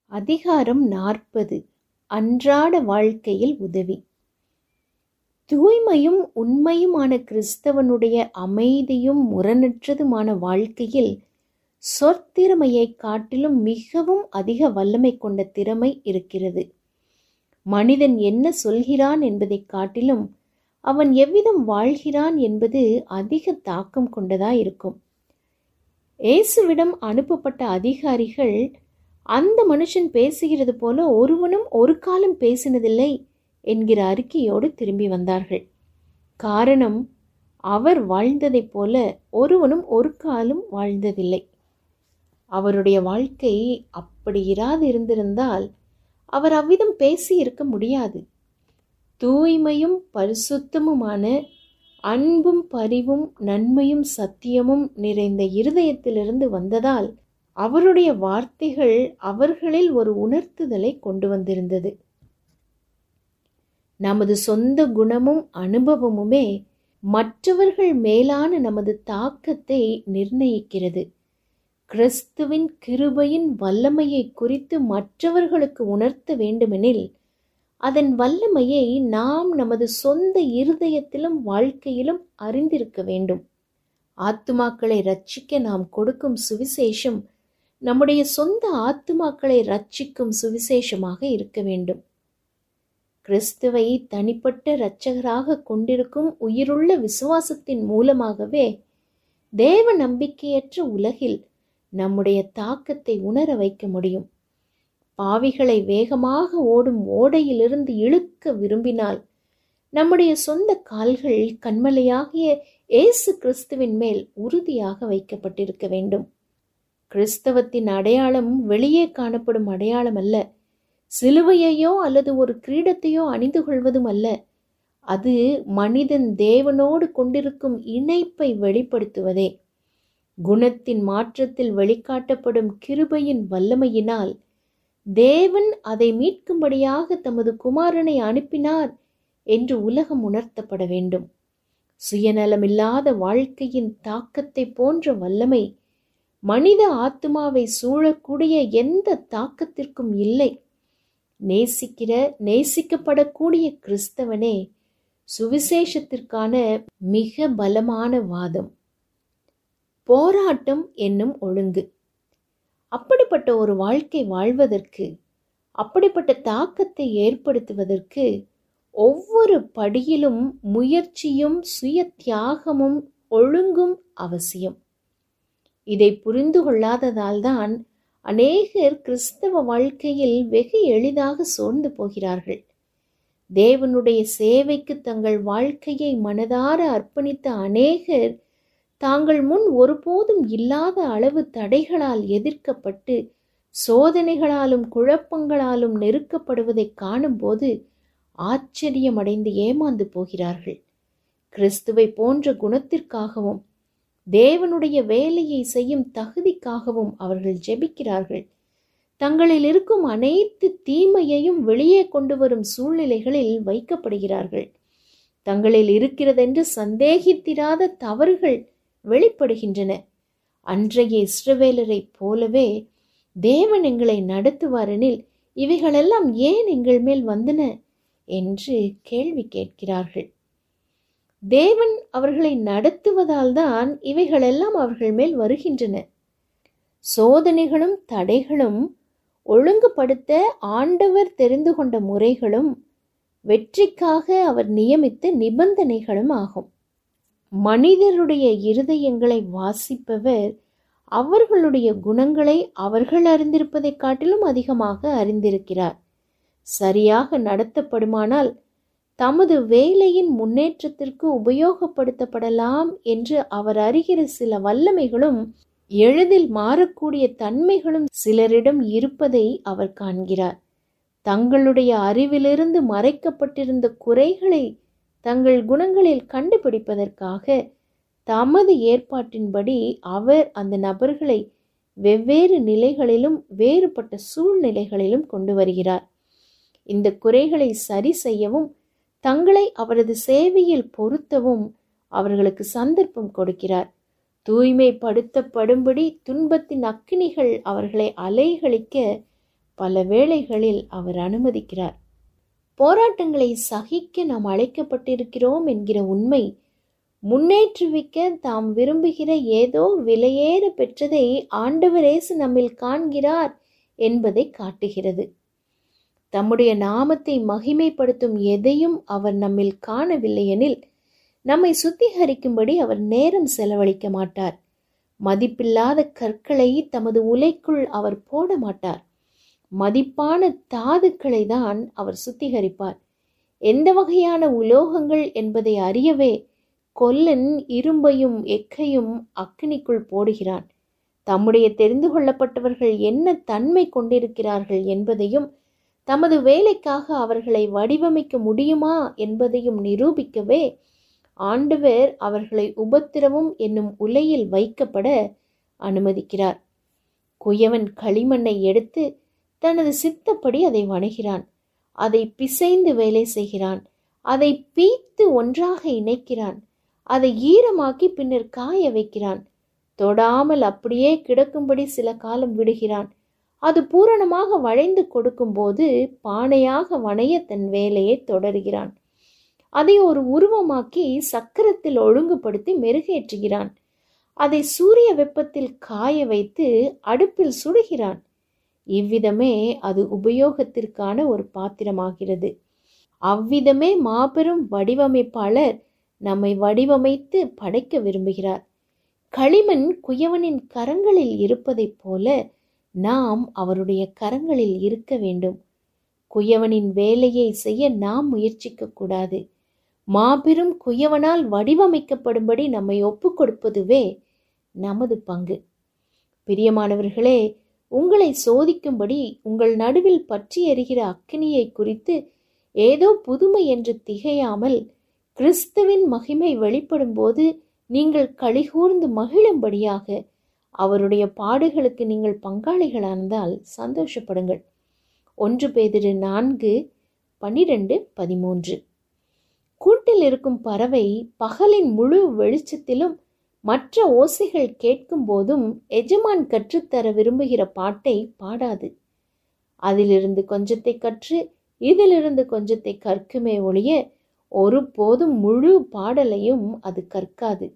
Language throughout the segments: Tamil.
அதிகாரம் நாற்பது அன்றாட வாழ்க்கையில் உதவி தூய்மையும் உண்மையுமான கிறிஸ்தவனுடைய அமைதியும் முரணற்றதுமான வாழ்க்கையில் சொற்திறமையை காட்டிலும் மிகவும் அதிக வல்லமை கொண்ட திறமை இருக்கிறது மனிதன் என்ன சொல்கிறான் என்பதை காட்டிலும் அவன் எவ்விதம் வாழ்கிறான் என்பது அதிக தாக்கம் கொண்டதா இருக்கும் இயேசுவிடம் அனுப்பப்பட்ட அதிகாரிகள் அந்த மனுஷன் பேசுகிறது போல ஒருவனும் ஒரு காலம் பேசினதில்லை என்கிற அறிக்கையோடு திரும்பி வந்தார்கள் காரணம் அவர் வாழ்ந்ததைப் போல ஒருவனும் ஒரு காலம் வாழ்ந்ததில்லை அவருடைய வாழ்க்கை அப்படி இராது இருந்திருந்தால் அவர் அவ்விதம் பேசி இருக்க முடியாது தூய்மையும் பரிசுத்தமுமான அன்பும் பரிவும் நன்மையும் சத்தியமும் நிறைந்த இருதயத்திலிருந்து வந்ததால் அவருடைய வார்த்தைகள் அவர்களில் ஒரு உணர்த்துதலை கொண்டு வந்திருந்தது நமது சொந்த குணமும் அனுபவமுமே மற்றவர்கள் மேலான நமது தாக்கத்தை நிர்ணயிக்கிறது கிறிஸ்துவின் கிருபையின் வல்லமையை குறித்து மற்றவர்களுக்கு உணர்த்த வேண்டுமெனில் அதன் வல்லமையை நாம் நமது சொந்த இருதயத்திலும் வாழ்க்கையிலும் அறிந்திருக்க வேண்டும் ஆத்துமாக்களை ரட்சிக்க நாம் கொடுக்கும் சுவிசேஷம் நம்முடைய சொந்த ஆத்துமாக்களை ரட்சிக்கும் சுவிசேஷமாக இருக்க வேண்டும் கிறிஸ்துவை தனிப்பட்ட இரட்சகராக கொண்டிருக்கும் உயிருள்ள விசுவாசத்தின் மூலமாகவே தேவ நம்பிக்கையற்ற உலகில் நம்முடைய தாக்கத்தை உணர வைக்க முடியும் பாவிகளை வேகமாக ஓடும் ஓடையிலிருந்து இழுக்க விரும்பினால் நம்முடைய சொந்த கால்கள் கண்மலையாகிய இயேசு கிறிஸ்துவின் மேல் உறுதியாக வைக்கப்பட்டிருக்க வேண்டும் கிறிஸ்தவத்தின் அடையாளம் வெளியே காணப்படும் அடையாளம் அல்ல சிலுவையையோ அல்லது ஒரு கிரீடத்தையோ அணிந்து கொள்வதும் அல்ல அது மனிதன் தேவனோடு கொண்டிருக்கும் இணைப்பை வெளிப்படுத்துவதே குணத்தின் மாற்றத்தில் வெளிக்காட்டப்படும் கிருபையின் வல்லமையினால் தேவன் அதை மீட்கும்படியாக தமது குமாரனை அனுப்பினார் என்று உலகம் உணர்த்தப்பட வேண்டும் சுயநலமில்லாத வாழ்க்கையின் தாக்கத்தை போன்ற வல்லமை மனித ஆத்மாவை சூழக்கூடிய எந்த தாக்கத்திற்கும் இல்லை நேசிக்கிற நேசிக்கப்படக்கூடிய கிறிஸ்தவனே சுவிசேஷத்திற்கான மிக பலமான வாதம் போராட்டம் என்னும் ஒழுங்கு அப்படிப்பட்ட ஒரு வாழ்க்கை வாழ்வதற்கு அப்படிப்பட்ட தாக்கத்தை ஏற்படுத்துவதற்கு ஒவ்வொரு படியிலும் முயற்சியும் சுய தியாகமும் ஒழுங்கும் அவசியம் இதை புரிந்து கொள்ளாததால்தான் அநேகர் கிறிஸ்தவ வாழ்க்கையில் வெகு எளிதாக சோர்ந்து போகிறார்கள் தேவனுடைய சேவைக்கு தங்கள் வாழ்க்கையை மனதார அர்ப்பணித்த அநேகர் தாங்கள் முன் ஒருபோதும் இல்லாத அளவு தடைகளால் எதிர்க்கப்பட்டு சோதனைகளாலும் குழப்பங்களாலும் நெருக்கப்படுவதை காணும்போது ஆச்சரியமடைந்து ஏமாந்து போகிறார்கள் கிறிஸ்துவை போன்ற குணத்திற்காகவும் தேவனுடைய வேலையை செய்யும் தகுதிக்காகவும் அவர்கள் ஜெபிக்கிறார்கள் தங்களில் இருக்கும் அனைத்து தீமையையும் வெளியே கொண்டு வரும் சூழ்நிலைகளில் வைக்கப்படுகிறார்கள் தங்களில் இருக்கிறதென்று சந்தேகித்திராத தவறுகள் வெளிப்படுகின்றன அன்றைய இஸ்ரவேலரைப் போலவே தேவன் எங்களை நடத்துவாரெனில் இவைகளெல்லாம் ஏன் எங்கள் மேல் வந்தன என்று கேள்வி கேட்கிறார்கள் தேவன் அவர்களை நடத்துவதால் தான் இவைகளெல்லாம் அவர்கள் மேல் வருகின்றன சோதனைகளும் தடைகளும் ஒழுங்குபடுத்த ஆண்டவர் தெரிந்து கொண்ட முறைகளும் வெற்றிக்காக அவர் நியமித்த நிபந்தனைகளும் ஆகும் மனிதருடைய இருதயங்களை வாசிப்பவர் அவர்களுடைய குணங்களை அவர்கள் அறிந்திருப்பதை காட்டிலும் அதிகமாக அறிந்திருக்கிறார் சரியாக நடத்தப்படுமானால் தமது வேலையின் முன்னேற்றத்திற்கு உபயோகப்படுத்தப்படலாம் என்று அவர் அறிகிற சில வல்லமைகளும் எளிதில் மாறக்கூடிய தன்மைகளும் சிலரிடம் இருப்பதை அவர் காண்கிறார் தங்களுடைய அறிவிலிருந்து மறைக்கப்பட்டிருந்த குறைகளை தங்கள் குணங்களில் கண்டுபிடிப்பதற்காக தமது ஏற்பாட்டின்படி அவர் அந்த நபர்களை வெவ்வேறு நிலைகளிலும் வேறுபட்ட சூழ்நிலைகளிலும் கொண்டு வருகிறார் இந்த குறைகளை சரி செய்யவும் தங்களை அவரது சேவையில் பொருத்தவும் அவர்களுக்கு சந்தர்ப்பம் கொடுக்கிறார் தூய்மைப்படுத்தப்படும்படி துன்பத்தின் அக்கினிகள் அவர்களை அலைகளிக்க பல வேளைகளில் அவர் அனுமதிக்கிறார் போராட்டங்களை சகிக்க நாம் அழைக்கப்பட்டிருக்கிறோம் என்கிற உண்மை முன்னேற்றுவிக்க தாம் விரும்புகிற ஏதோ விலையேற பெற்றதை ஆண்டவரேசு நம்மில் காண்கிறார் என்பதை காட்டுகிறது தம்முடைய நாமத்தை மகிமைப்படுத்தும் எதையும் அவர் நம்மில் காணவில்லை எனில் நம்மை சுத்திகரிக்கும்படி அவர் நேரம் செலவழிக்க மாட்டார் மதிப்பில்லாத கற்களை தமது உலைக்குள் அவர் போட மாட்டார் மதிப்பான தாதுக்களை தான் அவர் சுத்திகரிப்பார் எந்த வகையான உலோகங்கள் என்பதை அறியவே கொல்லன் இரும்பையும் எக்கையும் அக்னிக்குள் போடுகிறான் தம்முடைய தெரிந்து கொள்ளப்பட்டவர்கள் என்ன தன்மை கொண்டிருக்கிறார்கள் என்பதையும் தமது வேலைக்காக அவர்களை வடிவமைக்க முடியுமா என்பதையும் நிரூபிக்கவே ஆண்டவர் அவர்களை உபத்திரவும் என்னும் உலையில் வைக்கப்பட அனுமதிக்கிறார் குயவன் களிமண்ணை எடுத்து தனது சித்தப்படி அதை வணைகிறான் அதை பிசைந்து வேலை செய்கிறான் அதை பீத்து ஒன்றாக இணைக்கிறான் அதை ஈரமாக்கி பின்னர் காய வைக்கிறான் தொடாமல் அப்படியே கிடக்கும்படி சில காலம் விடுகிறான் அது பூரணமாக வளைந்து கொடுக்கும்போது பானையாக வணைய தன் வேலையை தொடர்கிறான் அதை ஒரு உருவமாக்கி சக்கரத்தில் ஒழுங்குபடுத்தி மெருகேற்றுகிறான் அதை சூரிய வெப்பத்தில் காய வைத்து அடுப்பில் சுடுகிறான் இவ்விதமே அது உபயோகத்திற்கான ஒரு பாத்திரமாகிறது அவ்விதமே மாபெரும் வடிவமைப்பாளர் நம்மை வடிவமைத்து படைக்க விரும்புகிறார் களிமண் குயவனின் கரங்களில் இருப்பதைப் போல நாம் அவருடைய கரங்களில் இருக்க வேண்டும் குயவனின் வேலையை செய்ய நாம் முயற்சிக்க கூடாது மாபெரும் குயவனால் வடிவமைக்கப்படும்படி நம்மை ஒப்புக் கொடுப்பதுவே நமது பங்கு பிரியமானவர்களே உங்களை சோதிக்கும்படி உங்கள் நடுவில் பற்றி எறிகிற அக்கினியை குறித்து ஏதோ புதுமை என்று திகையாமல் கிறிஸ்துவின் மகிமை வெளிப்படும்போது நீங்கள் கழிகூர்ந்து மகிழும்படியாக அவருடைய பாடுகளுக்கு நீங்கள் பங்காளிகளானதால் சந்தோஷப்படுங்கள் ஒன்று பேதிரு நான்கு பனிரெண்டு பதிமூன்று கூட்டில் இருக்கும் பறவை பகலின் முழு வெளிச்சத்திலும் மற்ற ஓசைகள் கேட்கும் போதும் எஜமான் கற்றுத்தர விரும்புகிற பாட்டை பாடாது அதிலிருந்து கொஞ்சத்தை கற்று இதிலிருந்து கொஞ்சத்தை கற்குமே ஒழிய ஒருபோதும் முழு பாடலையும் அது கற்காது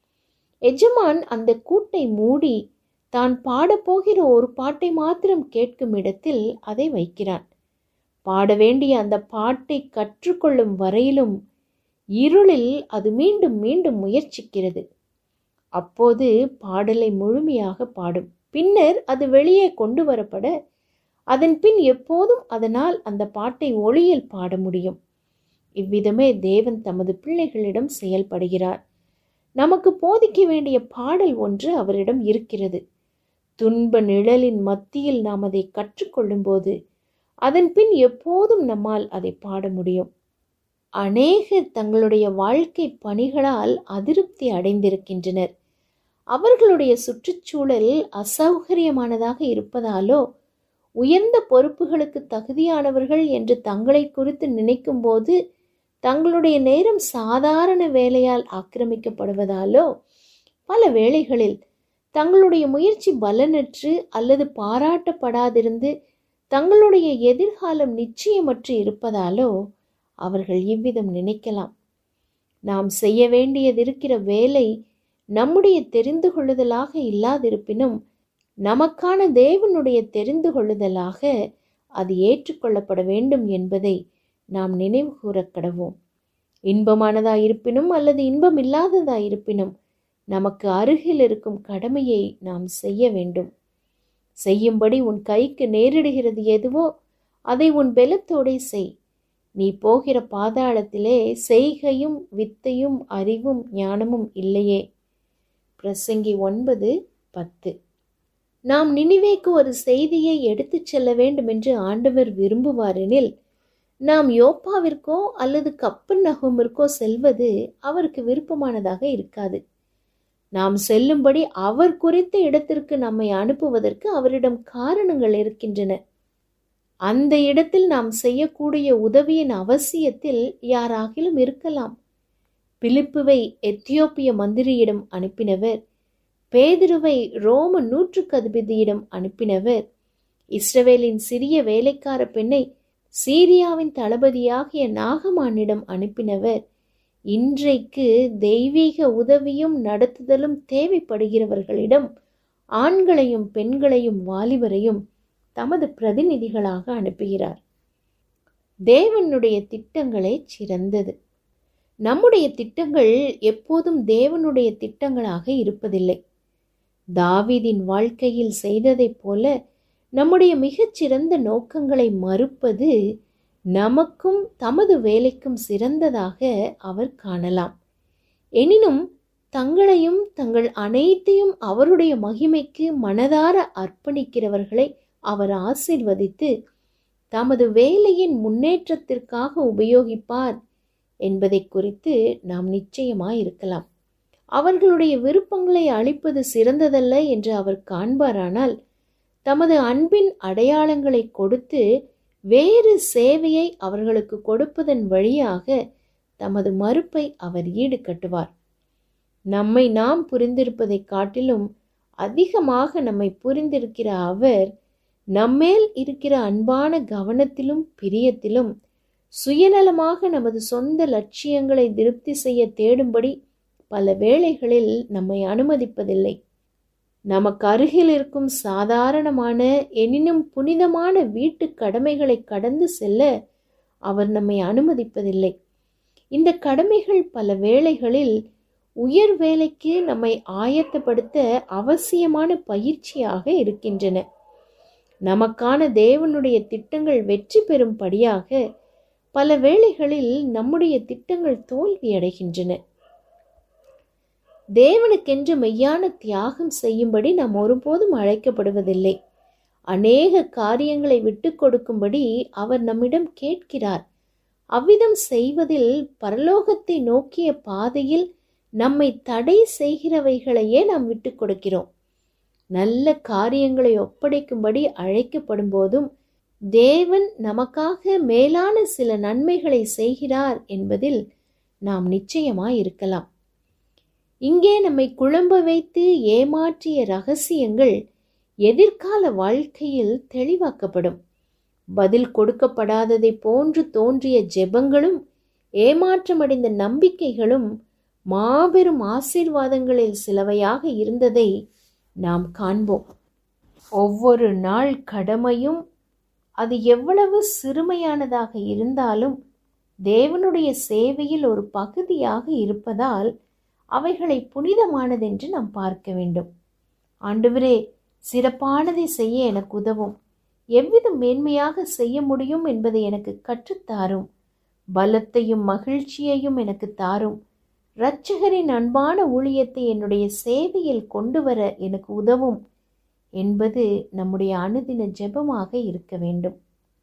எஜமான் அந்த கூட்டை மூடி தான் பாடப்போகிற ஒரு பாட்டை மாத்திரம் கேட்கும் இடத்தில் அதை வைக்கிறான் பாட வேண்டிய அந்த பாட்டை கற்றுக்கொள்ளும் வரையிலும் இருளில் அது மீண்டும் மீண்டும் முயற்சிக்கிறது அப்போது பாடலை முழுமையாக பாடும் பின்னர் அது வெளியே கொண்டு வரப்பட அதன் பின் எப்போதும் அதனால் அந்த பாட்டை ஒளியில் பாட முடியும் இவ்விதமே தேவன் தமது பிள்ளைகளிடம் செயல்படுகிறார் நமக்கு போதிக்க வேண்டிய பாடல் ஒன்று அவரிடம் இருக்கிறது துன்ப நிழலின் மத்தியில் நாம் அதை கற்றுக்கொள்ளும்போது அதன் பின் எப்போதும் நம்மால் அதை பாட முடியும் அநேகர் தங்களுடைய வாழ்க்கை பணிகளால் அதிருப்தி அடைந்திருக்கின்றனர் அவர்களுடைய சுற்றுச்சூழல் அசௌகரியமானதாக இருப்பதாலோ உயர்ந்த பொறுப்புகளுக்கு தகுதியானவர்கள் என்று தங்களை குறித்து நினைக்கும்போது தங்களுடைய நேரம் சாதாரண வேலையால் ஆக்கிரமிக்கப்படுவதாலோ பல வேளைகளில் தங்களுடைய முயற்சி பலனற்று அல்லது பாராட்டப்படாதிருந்து தங்களுடைய எதிர்காலம் நிச்சயமற்று இருப்பதாலோ அவர்கள் இவ்விதம் நினைக்கலாம் நாம் செய்ய வேண்டியதிருக்கிற வேலை நம்முடைய தெரிந்து கொள்ளுதலாக இல்லாதிருப்பினும் நமக்கான தேவனுடைய தெரிந்து கொள்ளுதலாக அது ஏற்றுக்கொள்ளப்பட வேண்டும் என்பதை நாம் நினைவு கூறக் கடவோம் இன்பமானதா இருப்பினும் அல்லது இன்பம் இல்லாததா இருப்பினும் நமக்கு அருகில் இருக்கும் கடமையை நாம் செய்ய வேண்டும் செய்யும்படி உன் கைக்கு நேரிடுகிறது எதுவோ அதை உன் பெலத்தோடே செய் நீ போகிற பாதாளத்திலே செய்கையும் வித்தையும் அறிவும் ஞானமும் இல்லையே பிரசங்கி ஒன்பது பத்து நாம் நினைவேக்கு ஒரு செய்தியை எடுத்துச் செல்ல வேண்டும் என்று ஆண்டவர் விரும்புவாரெனில் நாம் யோப்பாவிற்கோ அல்லது கப்பர் நகமிற்கோ செல்வது அவருக்கு விருப்பமானதாக இருக்காது நாம் செல்லும்படி அவர் குறித்த இடத்திற்கு நம்மை அனுப்புவதற்கு அவரிடம் காரணங்கள் இருக்கின்றன அந்த இடத்தில் நாம் செய்யக்கூடிய உதவியின் அவசியத்தில் யாராகிலும் இருக்கலாம் பிலிப்புவை எத்தியோப்பிய மந்திரியிடம் அனுப்பினவர் பேதிருவை ரோம நூற்றுக்கதிபதியிடம் அனுப்பினவர் இஸ்ரவேலின் சிறிய வேலைக்கார பெண்ணை சீரியாவின் தளபதியாகிய நாகமானிடம் அனுப்பினவர் இன்றைக்கு தெய்வீக உதவியும் நடத்துதலும் தேவைப்படுகிறவர்களிடம் ஆண்களையும் பெண்களையும் வாலிபரையும் தமது பிரதிநிதிகளாக அனுப்புகிறார் தேவனுடைய திட்டங்களே சிறந்தது நம்முடைய திட்டங்கள் எப்போதும் தேவனுடைய திட்டங்களாக இருப்பதில்லை தாவீதின் வாழ்க்கையில் செய்ததைப் போல நம்முடைய மிகச்சிறந்த நோக்கங்களை மறுப்பது நமக்கும் தமது வேலைக்கும் சிறந்ததாக அவர் காணலாம் எனினும் தங்களையும் தங்கள் அனைத்தையும் அவருடைய மகிமைக்கு மனதார அர்ப்பணிக்கிறவர்களை அவர் ஆசிர்வதித்து தமது வேலையின் முன்னேற்றத்திற்காக உபயோகிப்பார் என்பதை குறித்து நாம் நிச்சயமாய் இருக்கலாம் அவர்களுடைய விருப்பங்களை அளிப்பது சிறந்ததல்ல என்று அவர் காண்பாரானால் தமது அன்பின் அடையாளங்களை கொடுத்து வேறு சேவையை அவர்களுக்கு கொடுப்பதன் வழியாக தமது மறுப்பை அவர் ஈடுகட்டுவார் நம்மை நாம் புரிந்திருப்பதை காட்டிலும் அதிகமாக நம்மை புரிந்திருக்கிற அவர் நம்மேல் இருக்கிற அன்பான கவனத்திலும் பிரியத்திலும் சுயநலமாக நமது சொந்த லட்சியங்களை திருப்தி செய்ய தேடும்படி பல வேளைகளில் நம்மை அனுமதிப்பதில்லை நமக்கு அருகில் இருக்கும் சாதாரணமான எனினும் புனிதமான வீட்டு கடமைகளை கடந்து செல்ல அவர் நம்மை அனுமதிப்பதில்லை இந்த கடமைகள் பல வேளைகளில் உயர் வேலைக்கு நம்மை ஆயத்தப்படுத்த அவசியமான பயிற்சியாக இருக்கின்றன நமக்கான தேவனுடைய திட்டங்கள் வெற்றி பெறும்படியாக பல வேளைகளில் நம்முடைய திட்டங்கள் தோல்வியடைகின்றன தேவனுக்கென்று மெய்யான தியாகம் செய்யும்படி நாம் ஒருபோதும் அழைக்கப்படுவதில்லை அநேக காரியங்களை விட்டு கொடுக்கும்படி அவர் நம்மிடம் கேட்கிறார் அவ்விதம் செய்வதில் பரலோகத்தை நோக்கிய பாதையில் நம்மை தடை செய்கிறவைகளையே நாம் விட்டு கொடுக்கிறோம் நல்ல காரியங்களை ஒப்படைக்கும்படி அழைக்கப்படும் போதும் தேவன் நமக்காக மேலான சில நன்மைகளை செய்கிறார் என்பதில் நாம் நிச்சயமாய் இருக்கலாம் இங்கே நம்மை குழம்ப வைத்து ஏமாற்றிய ரகசியங்கள் எதிர்கால வாழ்க்கையில் தெளிவாக்கப்படும் பதில் கொடுக்கப்படாததை போன்று தோன்றிய ஜெபங்களும் ஏமாற்றமடைந்த நம்பிக்கைகளும் மாபெரும் ஆசீர்வாதங்களில் சிலவையாக இருந்ததை நாம் காண்போம் ஒவ்வொரு நாள் கடமையும் அது எவ்வளவு சிறுமையானதாக இருந்தாலும் தேவனுடைய சேவையில் ஒரு பகுதியாக இருப்பதால் அவைகளை புனிதமானதென்று நாம் பார்க்க வேண்டும் ஆண்டவரே சிறப்பானதை செய்ய எனக்கு உதவும் எவ்வித மேன்மையாக செய்ய முடியும் என்பதை எனக்கு கற்றுத்தாரும் பலத்தையும் மகிழ்ச்சியையும் எனக்கு தாரும் இரட்சகரின் அன்பான ஊழியத்தை என்னுடைய சேவையில் கொண்டு வர எனக்கு உதவும் என்பது நம்முடைய அனுதின ஜெபமாக இருக்க வேண்டும்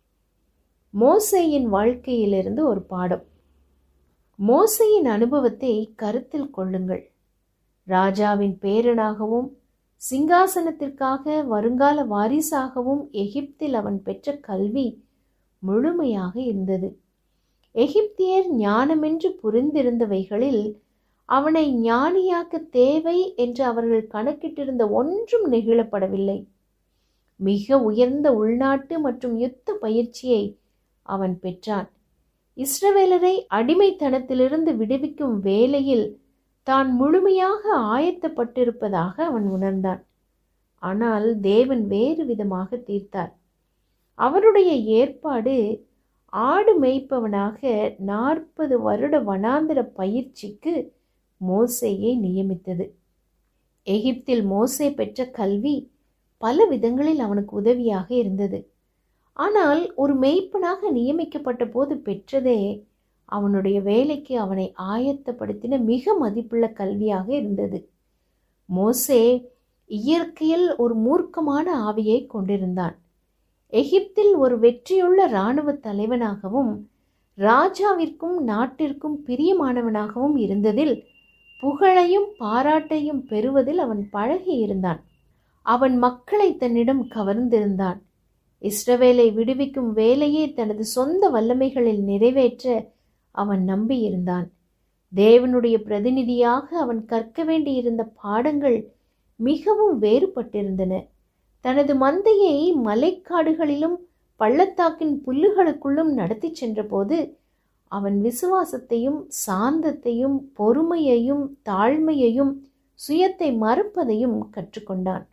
மோசையின் வாழ்க்கையிலிருந்து ஒரு பாடம் மோசையின் அனுபவத்தை கருத்தில் கொள்ளுங்கள் ராஜாவின் பேரனாகவும் சிங்காசனத்திற்காக வருங்கால வாரிசாகவும் எகிப்தில் அவன் பெற்ற கல்வி முழுமையாக இருந்தது எகிப்தியர் ஞானமென்று புரிந்திருந்தவைகளில் அவனை ஞானியாக்க தேவை என்று அவர்கள் கணக்கிட்டிருந்த ஒன்றும் நெகிழப்படவில்லை மிக உயர்ந்த உள்நாட்டு மற்றும் யுத்த பயிற்சியை அவன் பெற்றான் இஸ்ரவேலரை அடிமைத்தனத்திலிருந்து விடுவிக்கும் வேலையில் தான் முழுமையாக ஆயத்தப்பட்டிருப்பதாக அவன் உணர்ந்தான் ஆனால் தேவன் வேறு விதமாக தீர்த்தார் அவருடைய ஏற்பாடு ஆடு மேய்ப்பவனாக நாற்பது வருட வனாந்திர பயிற்சிக்கு மோசையை நியமித்தது எகிப்தில் மோசே பெற்ற கல்வி பல விதங்களில் அவனுக்கு உதவியாக இருந்தது ஆனால் ஒரு மெய்ப்பனாக நியமிக்கப்பட்ட போது பெற்றதே அவனுடைய வேலைக்கு அவனை ஆயத்தப்படுத்தின மிக மதிப்புள்ள கல்வியாக இருந்தது மோசே இயற்கையில் ஒரு மூர்க்கமான ஆவியை கொண்டிருந்தான் எகிப்தில் ஒரு வெற்றியுள்ள இராணுவ தலைவனாகவும் ராஜாவிற்கும் நாட்டிற்கும் பிரியமானவனாகவும் இருந்ததில் புகழையும் பாராட்டையும் பெறுவதில் அவன் பழகி இருந்தான் அவன் மக்களை தன்னிடம் கவர்ந்திருந்தான் இஸ்ரவேலை விடுவிக்கும் வேலையே தனது சொந்த வல்லமைகளில் நிறைவேற்ற அவன் நம்பியிருந்தான் தேவனுடைய பிரதிநிதியாக அவன் கற்க வேண்டியிருந்த பாடங்கள் மிகவும் வேறுபட்டிருந்தன தனது மந்தையை மலைக்காடுகளிலும் பள்ளத்தாக்கின் புல்லுகளுக்குள்ளும் நடத்தி சென்றபோது அவன் விசுவாசத்தையும் சாந்தத்தையும் பொறுமையையும் தாழ்மையையும் சுயத்தை மறுப்பதையும் கற்றுக்கொண்டான்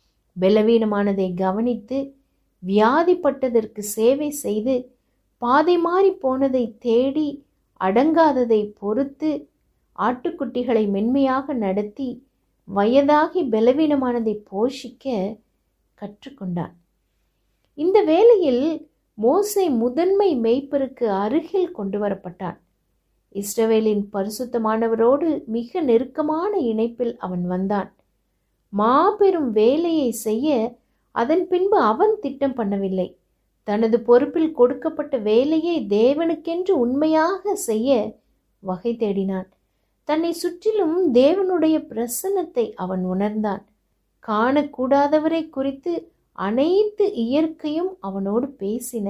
பலவீனமானதை கவனித்து வியாதிப்பட்டதற்கு சேவை செய்து பாதை மாறி போனதை தேடி அடங்காததை பொறுத்து ஆட்டுக்குட்டிகளை மென்மையாக நடத்தி வயதாகி பலவீனமானதை போஷிக்க கற்றுக்கொண்டான் இந்த வேளையில் மோசே முதன்மை மேய்ப்பருக்கு அருகில் கொண்டு வரப்பட்டான் இஸ்ரவேலின் பரிசுத்தமானவரோடு மிக நெருக்கமான இணைப்பில் அவன் வந்தான் மாபெரும் வேலையை செய்ய அதன் பின்பு அவன் திட்டம் பண்ணவில்லை தனது பொறுப்பில் கொடுக்கப்பட்ட வேலையை தேவனுக்கென்று உண்மையாக செய்ய வகை தேடினான் தன்னை சுற்றிலும் தேவனுடைய பிரசன்னத்தை அவன் உணர்ந்தான் காணக்கூடாதவரை குறித்து அனைத்து இயற்கையும் அவனோடு பேசின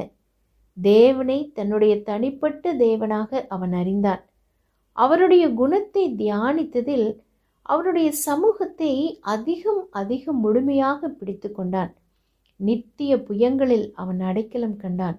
தேவனை தன்னுடைய தனிப்பட்ட தேவனாக அவன் அறிந்தான் அவருடைய குணத்தை தியானித்ததில் அவருடைய சமூகத்தை அதிகம் அதிகம் முழுமையாக பிடித்து கொண்டான் நித்திய புயங்களில் அவன் அடைக்கலம் கண்டான்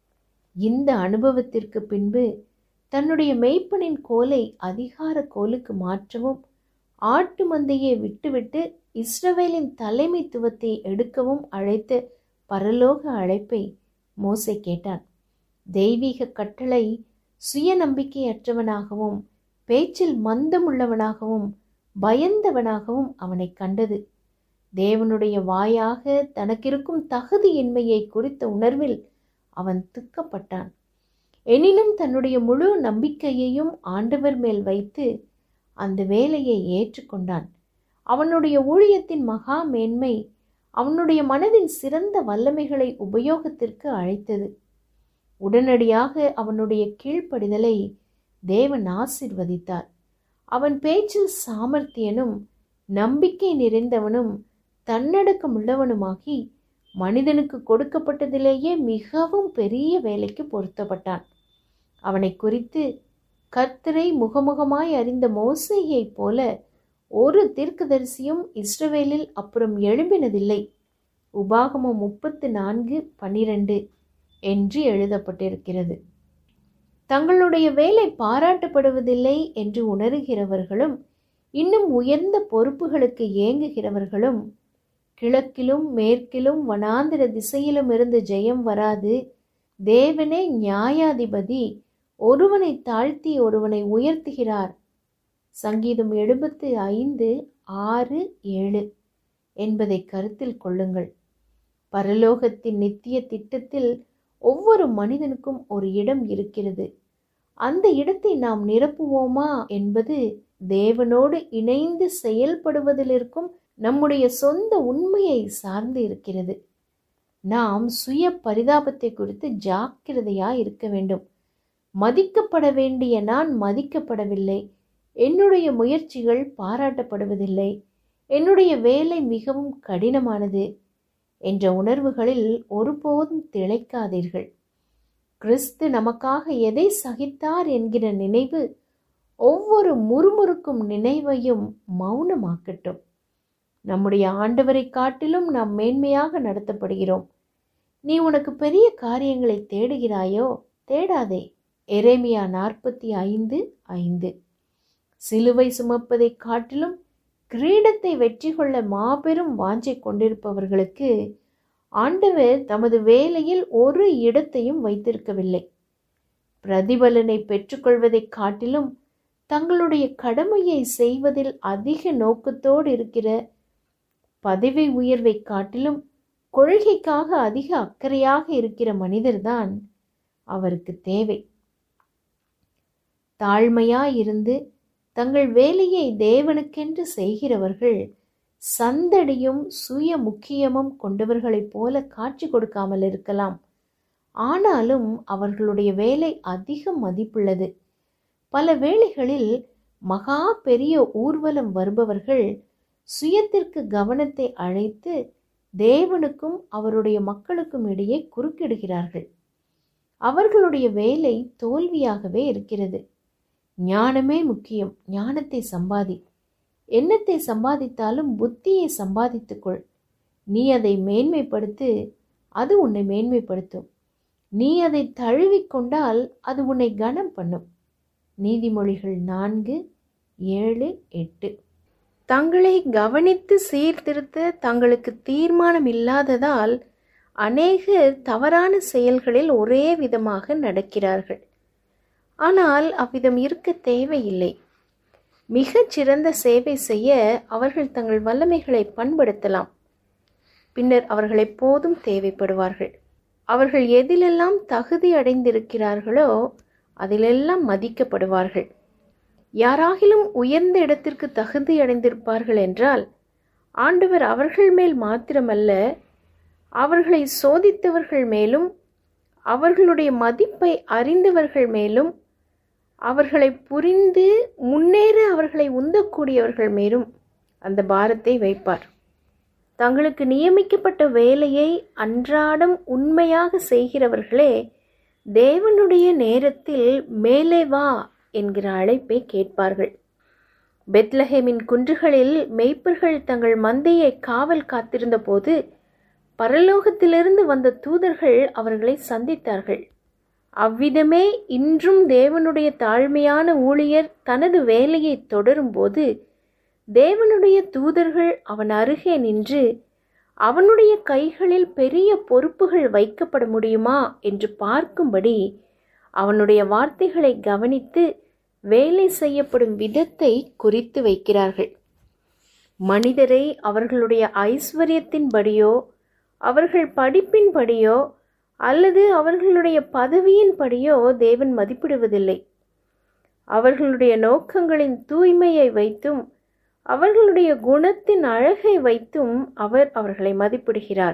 இந்த அனுபவத்திற்கு பின்பு தன்னுடைய மெய்ப்பனின் கோலை அதிகார கோலுக்கு மாற்றவும் ஆட்டு மந்தையை விட்டுவிட்டு இஸ்ரவேலின் தலைமைத்துவத்தை எடுக்கவும் அழைத்த பரலோக அழைப்பை மோசே கேட்டான் தெய்வீக கட்டளை சுய நம்பிக்கையற்றவனாகவும் பேச்சில் மந்தமுள்ளவனாகவும் பயந்தவனாகவும் அவனை கண்டது தேவனுடைய வாயாக தனக்கிருக்கும் தகுதியின்மையை குறித்த உணர்வில் அவன் துக்கப்பட்டான் எனினும் தன்னுடைய முழு நம்பிக்கையையும் ஆண்டவர் மேல் வைத்து அந்த வேலையை ஏற்றுக்கொண்டான் அவனுடைய ஊழியத்தின் மகா மேன்மை அவனுடைய மனதின் சிறந்த வல்லமைகளை உபயோகத்திற்கு அழைத்தது உடனடியாக அவனுடைய கீழ்ப்படிதலை தேவன் ஆசிர்வதித்தார் அவன் பேச்சில் சாமர்த்தியனும் நம்பிக்கை நிறைந்தவனும் தன்னடக்கம் உள்ளவனுமாகி மனிதனுக்கு கொடுக்கப்பட்டதிலேயே மிகவும் பெரிய வேலைக்கு பொருத்தப்பட்டான் அவனை குறித்து கர்த்தரை முகமுகமாய் அறிந்த மோசையைப் போல ஒரு தீர்க்கதரிசியும் இஸ்ரவேலில் அப்புறம் எழும்பினதில்லை உபாகமம் முப்பத்து நான்கு பன்னிரண்டு என்று எழுதப்பட்டிருக்கிறது தங்களுடைய வேலை பாராட்டப்படுவதில்லை என்று உணர்கிறவர்களும் இன்னும் உயர்ந்த பொறுப்புகளுக்கு ஏங்குகிறவர்களும் கிழக்கிலும் மேற்கிலும் வனாந்திர திசையிலும் இருந்து ஜெயம் வராது தேவனே நியாயாதிபதி ஒருவனை தாழ்த்தி ஒருவனை உயர்த்துகிறார் சங்கீதம் எழுபத்து ஐந்து ஆறு ஏழு என்பதை கருத்தில் கொள்ளுங்கள் பரலோகத்தின் நித்திய திட்டத்தில் ஒவ்வொரு மனிதனுக்கும் ஒரு இடம் இருக்கிறது அந்த இடத்தை நாம் நிரப்புவோமா என்பது தேவனோடு இணைந்து செயல்படுவதில் இருக்கும் நம்முடைய சொந்த உண்மையை சார்ந்து இருக்கிறது நாம் சுய பரிதாபத்தை குறித்து ஜாக்கிரதையா இருக்க வேண்டும் மதிக்கப்பட வேண்டிய நான் மதிக்கப்படவில்லை என்னுடைய முயற்சிகள் பாராட்டப்படுவதில்லை என்னுடைய வேலை மிகவும் கடினமானது என்ற உணர்வுகளில் ஒருபோதும் திளைக்காதீர்கள் கிறிஸ்து நமக்காக எதை சகித்தார் என்கிற நினைவு ஒவ்வொரு முறுமுறுக்கும் நினைவையும் மௌனமாக்கட்டும் நம்முடைய ஆண்டவரை காட்டிலும் நாம் மேன்மையாக நடத்தப்படுகிறோம் நீ உனக்கு பெரிய காரியங்களை தேடுகிறாயோ தேடாதே எரேமியா நாற்பத்தி ஐந்து ஐந்து சிலுவை சுமப்பதை காட்டிலும் கிரீடத்தை வெற்றி கொள்ள மாபெரும் வாஞ்சை கொண்டிருப்பவர்களுக்கு ஆண்டவர் தமது வேலையில் ஒரு இடத்தையும் வைத்திருக்கவில்லை பிரதிபலனை பெற்றுக்கொள்வதைக் காட்டிலும் தங்களுடைய கடமையை செய்வதில் அதிக நோக்கத்தோடு இருக்கிற பதவி உயர்வை காட்டிலும் கொள்கைக்காக அதிக அக்கறையாக இருக்கிற மனிதர்தான் அவருக்கு தேவை தாழ்மையாயிருந்து தங்கள் வேலையை தேவனுக்கென்று செய்கிறவர்கள் சந்தடியும் சுய முக்கியமும் கொண்டவர்களைப் போல காட்சி கொடுக்காமல் இருக்கலாம் ஆனாலும் அவர்களுடைய வேலை அதிக மதிப்புள்ளது பல வேளைகளில் மகா பெரிய ஊர்வலம் வருபவர்கள் சுயத்திற்கு கவனத்தை அழைத்து தேவனுக்கும் அவருடைய மக்களுக்கும் இடையே குறுக்கிடுகிறார்கள் அவர்களுடைய வேலை தோல்வியாகவே இருக்கிறது ஞானமே முக்கியம் ஞானத்தை சம்பாதி எண்ணத்தை சம்பாதித்தாலும் புத்தியை சம்பாதித்துக்கொள் நீ அதை மேன்மைப்படுத்து அது உன்னை மேன்மைப்படுத்தும் நீ அதை தழுவிக்கொண்டால் அது உன்னை கனம் பண்ணும் நீதிமொழிகள் நான்கு ஏழு எட்டு தங்களை கவனித்து சீர்திருத்த தங்களுக்கு தீர்மானம் இல்லாததால் அநேகர் தவறான செயல்களில் ஒரே விதமாக நடக்கிறார்கள் ஆனால் அவ்விதம் இருக்க தேவையில்லை மிகச் சிறந்த சேவை செய்ய அவர்கள் தங்கள் வல்லமைகளை பண்படுத்தலாம் பின்னர் அவர்கள் எப்போதும் தேவைப்படுவார்கள் அவர்கள் எதிலெல்லாம் தகுதி அடைந்திருக்கிறார்களோ அதிலெல்லாம் மதிக்கப்படுவார்கள் யாராகிலும் உயர்ந்த இடத்திற்கு தகுதி அடைந்திருப்பார்கள் என்றால் ஆண்டவர் அவர்கள் மேல் மாத்திரமல்ல அவர்களை சோதித்தவர்கள் மேலும் அவர்களுடைய மதிப்பை அறிந்தவர்கள் மேலும் அவர்களை புரிந்து முன்னேற அவர்களை உந்தக்கூடியவர்கள் மேலும் அந்த பாரத்தை வைப்பார் தங்களுக்கு நியமிக்கப்பட்ட வேலையை அன்றாடம் உண்மையாக செய்கிறவர்களே தேவனுடைய நேரத்தில் மேலே வா என்கிற அழைப்பை கேட்பார்கள் பெத்லஹேமின் குன்றுகளில் மெய்ப்பர்கள் தங்கள் மந்தையை காவல் காத்திருந்த போது பரலோகத்திலிருந்து வந்த தூதர்கள் அவர்களை சந்தித்தார்கள் அவ்விதமே இன்றும் தேவனுடைய தாழ்மையான ஊழியர் தனது வேலையை தொடரும்போது தேவனுடைய தூதர்கள் அவன் அருகே நின்று அவனுடைய கைகளில் பெரிய பொறுப்புகள் வைக்கப்பட முடியுமா என்று பார்க்கும்படி அவனுடைய வார்த்தைகளை கவனித்து வேலை செய்யப்படும் விதத்தை குறித்து வைக்கிறார்கள் மனிதரை அவர்களுடைய ஐஸ்வர்யத்தின்படியோ அவர்கள் படிப்பின்படியோ அல்லது அவர்களுடைய பதவியின்படியோ தேவன் மதிப்பிடுவதில்லை அவர்களுடைய நோக்கங்களின் தூய்மையை வைத்தும் அவர்களுடைய குணத்தின் அழகை வைத்தும் அவர் அவர்களை மதிப்பிடுகிறார்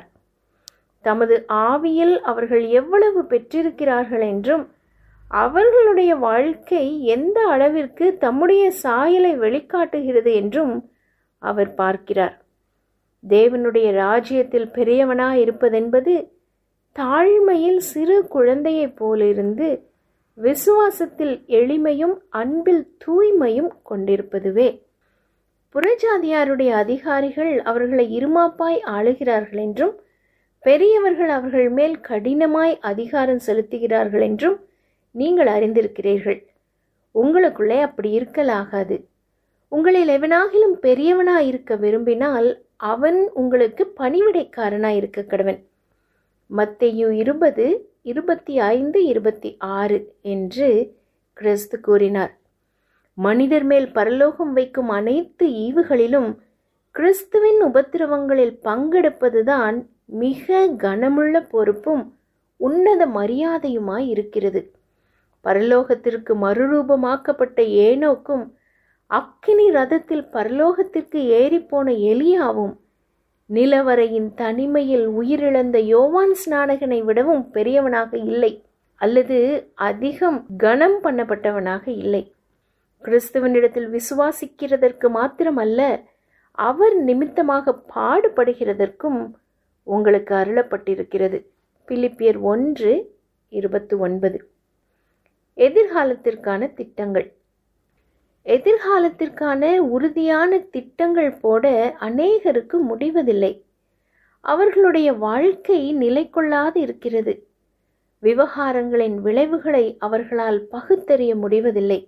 தமது ஆவியில் அவர்கள் எவ்வளவு பெற்றிருக்கிறார்கள் என்றும் அவர்களுடைய வாழ்க்கை எந்த அளவிற்கு தம்முடைய சாயலை வெளிக்காட்டுகிறது என்றும் அவர் பார்க்கிறார் தேவனுடைய ராஜ்யத்தில் பெரியவனாய் இருப்பதென்பது தாழ்மையில் சிறு குழந்தையைப் போலிருந்து விசுவாசத்தில் எளிமையும் அன்பில் தூய்மையும் கொண்டிருப்பதுவே புறஜாதியாருடைய அதிகாரிகள் அவர்களை இருமாப்பாய் ஆளுகிறார்கள் என்றும் பெரியவர்கள் அவர்கள் மேல் கடினமாய் அதிகாரம் செலுத்துகிறார்கள் என்றும் நீங்கள் அறிந்திருக்கிறீர்கள் உங்களுக்குள்ளே அப்படி இருக்கலாகாது உங்களில் எவனாகிலும் பெரியவனாய் இருக்க விரும்பினால் அவன் உங்களுக்கு பணிவிடைக்காரனாய் இருக்க கடவன் மத்தேயு இருபது இருபத்தி ஐந்து இருபத்தி ஆறு என்று கிறிஸ்து கூறினார் மனிதர் மேல் பரலோகம் வைக்கும் அனைத்து ஈவுகளிலும் கிறிஸ்துவின் உபத்திரவங்களில் பங்கெடுப்பதுதான் மிக கனமுள்ள பொறுப்பும் உன்னத மரியாதையுமாய் இருக்கிறது பரலோகத்திற்கு மறுரூபமாக்கப்பட்ட ஏனோக்கும் அக்கினி ரதத்தில் பரலோகத்திற்கு ஏறிப்போன எலியாவும் நிலவரையின் தனிமையில் உயிரிழந்த யோவான் ஸ்நானகனை விடவும் பெரியவனாக இல்லை அல்லது அதிகம் கனம் பண்ணப்பட்டவனாக இல்லை கிறிஸ்துவனிடத்தில் விசுவாசிக்கிறதற்கு மாத்திரமல்ல அவர் நிமித்தமாக பாடுபடுகிறதற்கும் உங்களுக்கு அருளப்பட்டிருக்கிறது பிலிப்பியர் ஒன்று இருபத்தி ஒன்பது எதிர்காலத்திற்கான திட்டங்கள் எதிர்காலத்திற்கான உறுதியான திட்டங்கள் போட அநேகருக்கு முடிவதில்லை அவர்களுடைய வாழ்க்கை நிலை கொள்ளாது இருக்கிறது விவகாரங்களின் விளைவுகளை அவர்களால் பகுத்தறிய முடிவதில்லை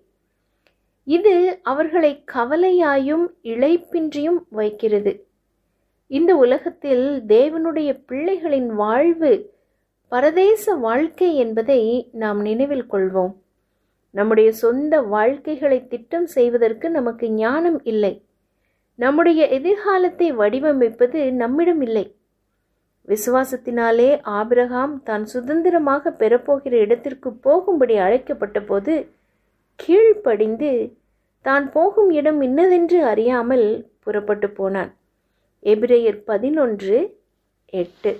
இது அவர்களை கவலையாயும் இழைப்பின்றியும் வைக்கிறது இந்த உலகத்தில் தேவனுடைய பிள்ளைகளின் வாழ்வு பரதேச வாழ்க்கை என்பதை நாம் நினைவில் கொள்வோம் நம்முடைய சொந்த வாழ்க்கைகளை திட்டம் செய்வதற்கு நமக்கு ஞானம் இல்லை நம்முடைய எதிர்காலத்தை வடிவமைப்பது நம்மிடம் இல்லை விசுவாசத்தினாலே ஆபிரகாம் தான் சுதந்திரமாக பெறப்போகிற இடத்திற்கு போகும்படி அழைக்கப்பட்ட போது கீழ்ப்படிந்து தான் போகும் இடம் இன்னதென்று அறியாமல் புறப்பட்டு போனான் எபிரேயர் பதினொன்று எட்டு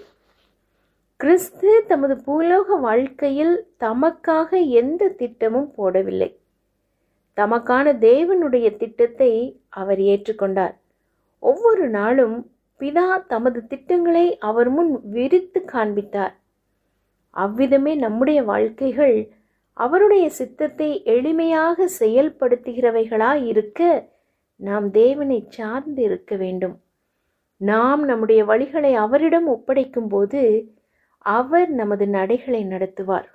கிறிஸ்து தமது பூலோக வாழ்க்கையில் தமக்காக எந்த திட்டமும் போடவில்லை தமக்கான தேவனுடைய திட்டத்தை அவர் ஏற்றுக்கொண்டார் ஒவ்வொரு நாளும் பிதா தமது திட்டங்களை அவர் முன் விரித்து காண்பித்தார் அவ்விதமே நம்முடைய வாழ்க்கைகள் அவருடைய சித்தத்தை எளிமையாக செயல்படுத்துகிறவைகளாய் இருக்க நாம் தேவனை சார்ந்து இருக்க வேண்டும் நாம் நம்முடைய வழிகளை அவரிடம் ஒப்படைக்கும் போது அவர் நமது நடைகளை நடத்துவார்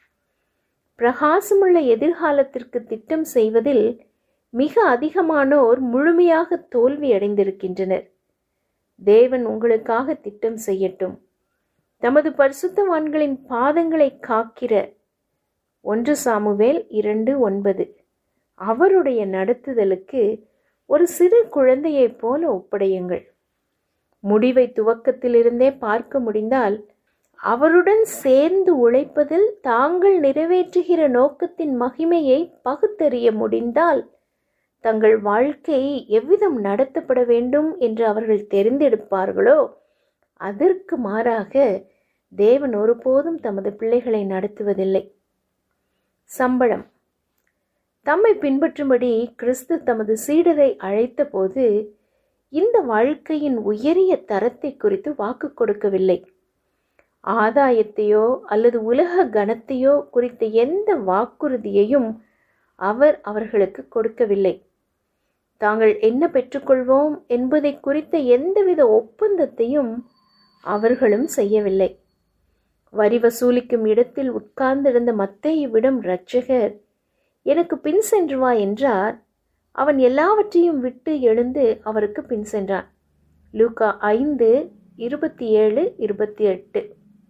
பிரகாசமுள்ள எதிர்காலத்திற்கு திட்டம் செய்வதில் மிக அதிகமானோர் முழுமையாக தோல்வி அடைந்திருக்கின்றனர் தேவன் உங்களுக்காக திட்டம் செய்யட்டும் தமது பரிசுத்தவான்களின் பாதங்களை காக்கிற ஒன்று சாமுவேல் இரண்டு ஒன்பது அவருடைய நடத்துதலுக்கு ஒரு சிறு குழந்தையைப் போல ஒப்படையுங்கள் முடிவை துவக்கத்திலிருந்தே பார்க்க முடிந்தால் அவருடன் சேர்ந்து உழைப்பதில் தாங்கள் நிறைவேற்றுகிற நோக்கத்தின் மகிமையை பகுத்தறிய முடிந்தால் தங்கள் வாழ்க்கை எவ்விதம் நடத்தப்பட வேண்டும் என்று அவர்கள் தெரிந்தெடுப்பார்களோ அதற்கு மாறாக தேவன் ஒருபோதும் தமது பிள்ளைகளை நடத்துவதில்லை சம்பளம் தம்மை பின்பற்றும்படி கிறிஸ்து தமது சீடரை அழைத்தபோது இந்த வாழ்க்கையின் உயரிய தரத்தை குறித்து வாக்கு கொடுக்கவில்லை ஆதாயத்தையோ அல்லது உலக கனத்தையோ குறித்த எந்த வாக்குறுதியையும் அவர் அவர்களுக்கு கொடுக்கவில்லை தாங்கள் என்ன பெற்றுக்கொள்வோம் என்பதை குறித்த எந்தவித ஒப்பந்தத்தையும் அவர்களும் செய்யவில்லை வரி வசூலிக்கும் இடத்தில் உட்கார்ந்திருந்த மத்தேயுவிடம் இரட்சகர் எனக்கு பின் சென்று வா என்றார் அவன் எல்லாவற்றையும் விட்டு எழுந்து அவருக்கு பின் சென்றான் லூகா ஐந்து இருபத்தி ஏழு இருபத்தி எட்டு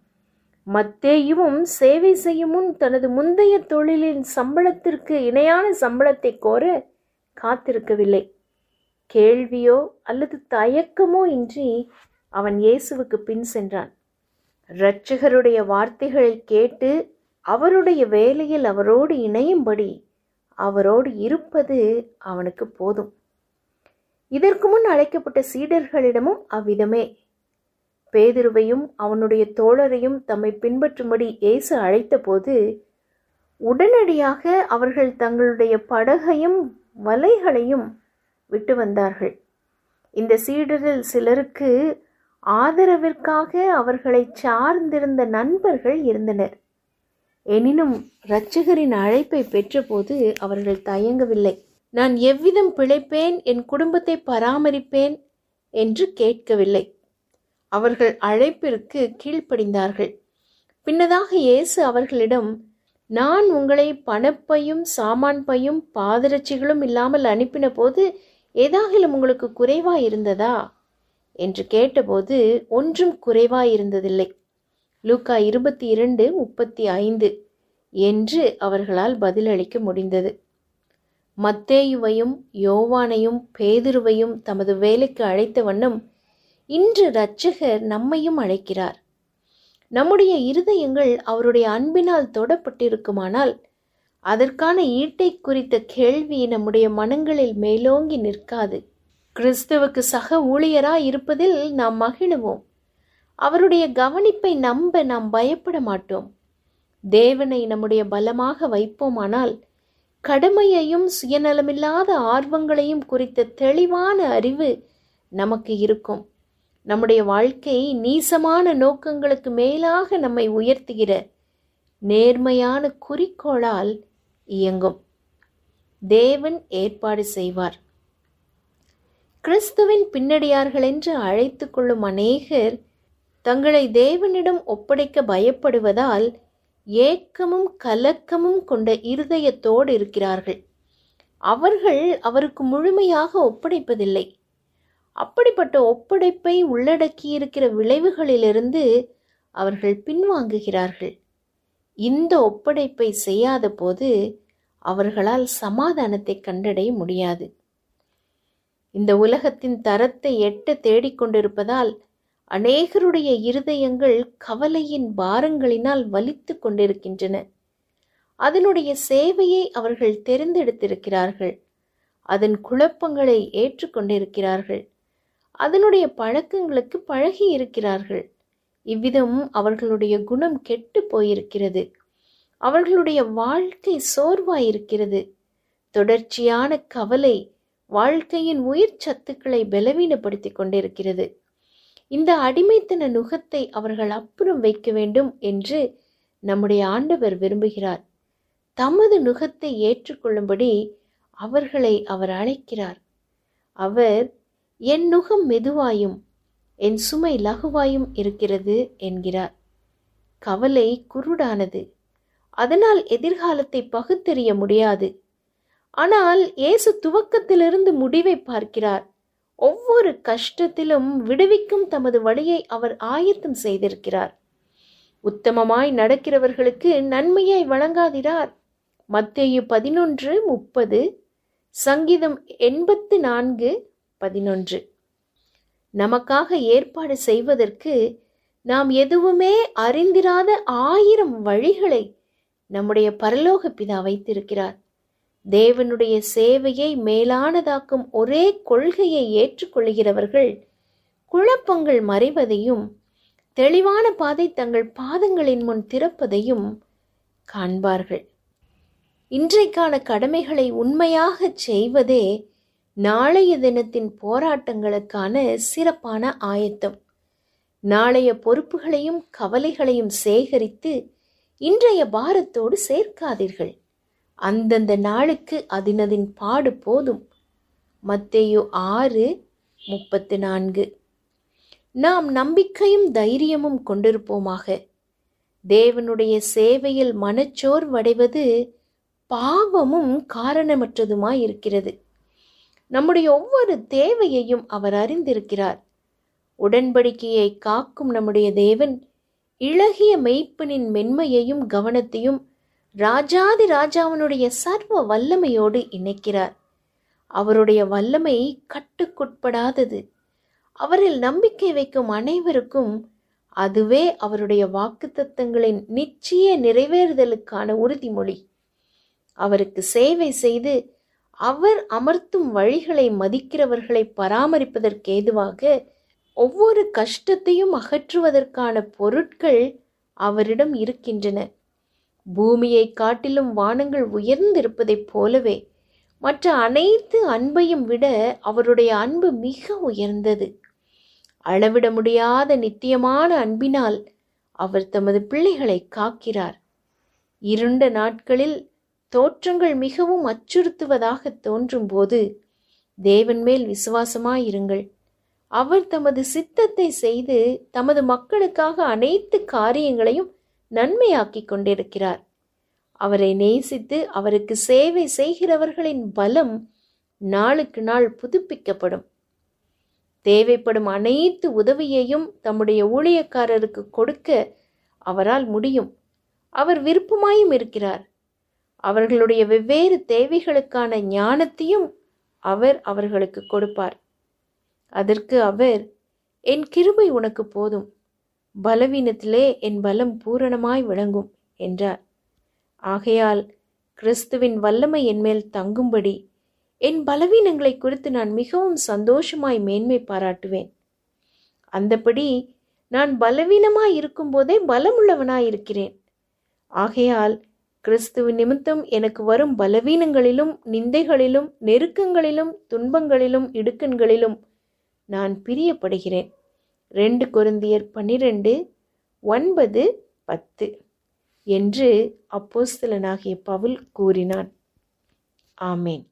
மத்தேயுவும் சேவை செய்யும் முன் தனது முந்தைய தொழிலின் சம்பளத்திற்கு இணையான சம்பளத்தை கோர காத்திருக்கவில்லை கேள்வியோ அல்லது தயக்கமோ இன்றி அவன் இயேசுவுக்கு பின் சென்றான் இரட்சகருடைய வார்த்தைகளை கேட்டு அவருடைய வேலையில் அவரோடு இணையும்படி அவரோடு இருப்பது அவனுக்கு போதும் இதற்கு முன் அழைக்கப்பட்ட சீடர்களிடமும் அவ்விதமே பேதிருவையும் அவனுடைய தோழரையும் தம்மை பின்பற்றும்படி இயேசு அழைத்தபோது உடனடியாக அவர்கள் தங்களுடைய படகையும் வலைகளையும் விட்டு வந்தார்கள் இந்த சீடரில் சிலருக்கு ஆதரவிற்காக அவர்களை சார்ந்திருந்த நண்பர்கள் இருந்தனர் எனினும் இரட்சகரின் அழைப்பை பெற்றபோது அவர்கள் தயங்கவில்லை நான் எவ்விதம் பிழைப்பேன் என் குடும்பத்தை பராமரிப்பேன் என்று கேட்கவில்லை அவர்கள் அழைப்பிற்கு கீழ்ப்படிந்தார்கள் பின்னதாக இயேசு அவர்களிடம் நான் உங்களை பணப்பையும் சாமான் பையும் பாதரட்சிகளும் இல்லாமல் அனுப்பின போது ஏதாகிலும் உங்களுக்கு குறைவாய் இருந்ததா என்று கேட்டபோது ஒன்றும் குறைவாய் இருந்ததில்லை லூக்கா இருபத்தி இரண்டு முப்பத்தி ஐந்து என்று அவர்களால் பதிலளிக்க முடிந்தது மத்தேயுவையும் யோவானையும் பேதுருவையும் தமது வேலைக்கு அழைத்த வண்ணம் இன்று இரட்சகர் நம்மையும் அழைக்கிறார் நம்முடைய இருதயங்கள் அவருடைய அன்பினால் தொடப்பட்டிருக்குமானால் அதற்கான ஈட்டை குறித்த கேள்வி நம்முடைய மனங்களில் மேலோங்கி நிற்காது கிறிஸ்துவுக்கு சக ஊழியராய் இருப்பதில் நாம் மகிழுவோம் அவருடைய கவனிப்பை நம்ப நாம் பயப்பட மாட்டோம் தேவனை நம்முடைய பலமாக வைப்போமானால் கடமையையும் சுயநலமில்லாத ஆர்வங்களையும் குறித்த தெளிவான அறிவு நமக்கு இருக்கும் நம்முடைய வாழ்க்கை நீசமான நோக்கங்களுக்கு மேலாக நம்மை உயர்த்துகிற நேர்மையான குறிக்கோளால் இயங்கும் தேவன் ஏற்பாடு செய்வார் கிறிஸ்துவின் பின்னடியார்கள் என்று அழைத்து கொள்ளும் அநேகர் தங்களை தேவனிடம் ஒப்படைக்க பயப்படுவதால் ஏக்கமும் கலக்கமும் கொண்ட இருதயத்தோடு இருக்கிறார்கள் அவர்கள் அவருக்கு முழுமையாக ஒப்படைப்பதில்லை அப்படிப்பட்ட ஒப்படைப்பை உள்ளடக்கியிருக்கிற விளைவுகளிலிருந்து அவர்கள் பின்வாங்குகிறார்கள் இந்த ஒப்படைப்பை செய்யாத போது அவர்களால் சமாதானத்தை கண்டடைய முடியாது இந்த உலகத்தின் தரத்தை எட்ட தேடிக்கொண்டிருப்பதால் அநேகருடைய இருதயங்கள் கவலையின் பாரங்களினால் வலித்து கொண்டிருக்கின்றன அதனுடைய சேவையை அவர்கள் தெரிந்தெடுத்திருக்கிறார்கள் அதன் குழப்பங்களை ஏற்றுக்கொண்டிருக்கிறார்கள் அதனுடைய பழக்கங்களுக்கு பழகி இருக்கிறார்கள் இவ்விதம் அவர்களுடைய குணம் கெட்டு போயிருக்கிறது அவர்களுடைய வாழ்க்கை சோர்வாயிருக்கிறது தொடர்ச்சியான கவலை வாழ்க்கையின் உயிர் சத்துக்களை பலவீனப்படுத்தி கொண்டிருக்கிறது இந்த அடிமைத்தன நுகத்தை அவர்கள் அப்புறம் வைக்க வேண்டும் என்று நம்முடைய ஆண்டவர் விரும்புகிறார் தமது நுகத்தை ஏற்றுக்கொள்ளும்படி அவர்களை அவர் அழைக்கிறார் அவர் என் நுகம் மெதுவாயும் என் சுமை லகுவாயும் இருக்கிறது என்கிறார் கவலை குருடானது அதனால் எதிர்காலத்தை பகுத்தறிய முடியாது ஆனால் இயேசு துவக்கத்திலிருந்து முடிவை பார்க்கிறார் ஒவ்வொரு கஷ்டத்திலும் விடுவிக்கும் தமது வழியை அவர் ஆயத்தம் செய்திருக்கிறார் உத்தமமாய் நடக்கிறவர்களுக்கு நன்மையாய் வழங்காதிரார் மத்தேயு பதினொன்று முப்பது சங்கீதம் எண்பத்து நான்கு பதினொன்று நமக்காக ஏற்பாடு செய்வதற்கு நாம் எதுவுமே அறிந்திராத ஆயிரம் வழிகளை நம்முடைய பரலோக பிதா வைத்திருக்கிறார் தேவனுடைய சேவையை மேலானதாக்கும் ஒரே கொள்கையை ஏற்றுக்கொள்கிறவர்கள் குழப்பங்கள் மறைவதையும் தெளிவான பாதை தங்கள் பாதங்களின் முன் திறப்பதையும் காண்பார்கள் இன்றைக்கான கடமைகளை உண்மையாகச் செய்வதே நாளைய தினத்தின் போராட்டங்களுக்கான சிறப்பான ஆயத்தம் நாளைய பொறுப்புகளையும் கவலைகளையும் சேகரித்து இன்றைய பாரத்தோடு சேர்க்காதீர்கள் அந்தந்த நாளுக்கு அதினதின் பாடு போதும் மத்தேயு ஆறு முப்பத்து நான்கு நாம் நம்பிக்கையும் தைரியமும் கொண்டிருப்போமாக தேவனுடைய சேவையில் மனச்சோர்வடைவது பாவமும் காரணமற்றதுமாய் இருக்கிறது நம்முடைய ஒவ்வொரு தேவையையும் அவர் அறிந்திருக்கிறார் உடன்படிக்கையை காக்கும் நம்முடைய தேவன் இளகிய மெய்ப்பனின் மென்மையையும் கவனத்தையும் ராஜாதி ராஜாவனுடைய சர்வ வல்லமையோடு இணைக்கிறார் அவருடைய வல்லமை கட்டுக்குட்படாதது அவரில் நம்பிக்கை வைக்கும் அனைவருக்கும் அதுவே அவருடைய வாக்குத்தத்தங்களின் நிச்சய நிறைவேறுதலுக்கான உறுதிமொழி அவருக்கு சேவை செய்து அவர் அமர்த்தும் வழிகளை மதிக்கிறவர்களை பராமரிப்பதற்கு ஏதுவாக ஒவ்வொரு கஷ்டத்தையும் அகற்றுவதற்கான பொருட்கள் அவரிடம் இருக்கின்றன பூமியை காட்டிலும் வானங்கள் உயர்ந்திருப்பதைப் போலவே மற்ற அனைத்து அன்பையும் விட அவருடைய அன்பு மிக உயர்ந்தது அளவிட முடியாத நித்தியமான அன்பினால் அவர் தமது பிள்ளைகளை காக்கிறார் இருண்ட நாட்களில் தோற்றங்கள் மிகவும் அச்சுறுத்துவதாக தோன்றும்போது தேவன் மேல் விசுவாசமாயிருங்கள் அவர் தமது சித்தத்தை செய்து தமது மக்களுக்காக அனைத்து காரியங்களையும் நன்மையாக்கிக் கொண்டிருக்கிறார் அவரை நேசித்து அவருக்கு சேவை செய்கிறவர்களின் பலம் நாளுக்கு நாள் புதுப்பிக்கப்படும் தேவைப்படும் அனைத்து உதவியையும் தம்முடைய ஊழியக்காரருக்கு கொடுக்க அவரால் முடியும் அவர் விருப்பமாயும் இருக்கிறார் அவர்களுடைய வெவ்வேறு தேவைகளுக்கான ஞானத்தையும் அவர் அவர்களுக்கு கொடுப்பார் அதற்கு அவர் என் கிருபை உனக்கு போதும் பலவீனத்திலே என் பலம் பூரணமாய் விளங்கும் என்றார் ஆகையால் கிறிஸ்துவின் வல்லமை என்மேல் தங்கும்படி என் பலவீனங்களை குறித்து நான் மிகவும் சந்தோஷமாய் மேன்மை பாராட்டுவேன் அந்தபடி நான் பலவீனமாய் இருக்கும்போதே பலமுள்ளவனாய் இருக்கிறேன் ஆகையால் கிறிஸ்துவ நிமித்தம் எனக்கு வரும் பலவீனங்களிலும் நிந்தைகளிலும் நெருக்கங்களிலும் துன்பங்களிலும் இடுக்கண்களிலும் நான் பிரியப்படுகிறேன் ரெண்டு கொருந்தியர் பன்னிரெண்டு ஒன்பது பத்து என்று அப்போஸ்தலனாகிய பவுல் கூறினான் ஆமேன்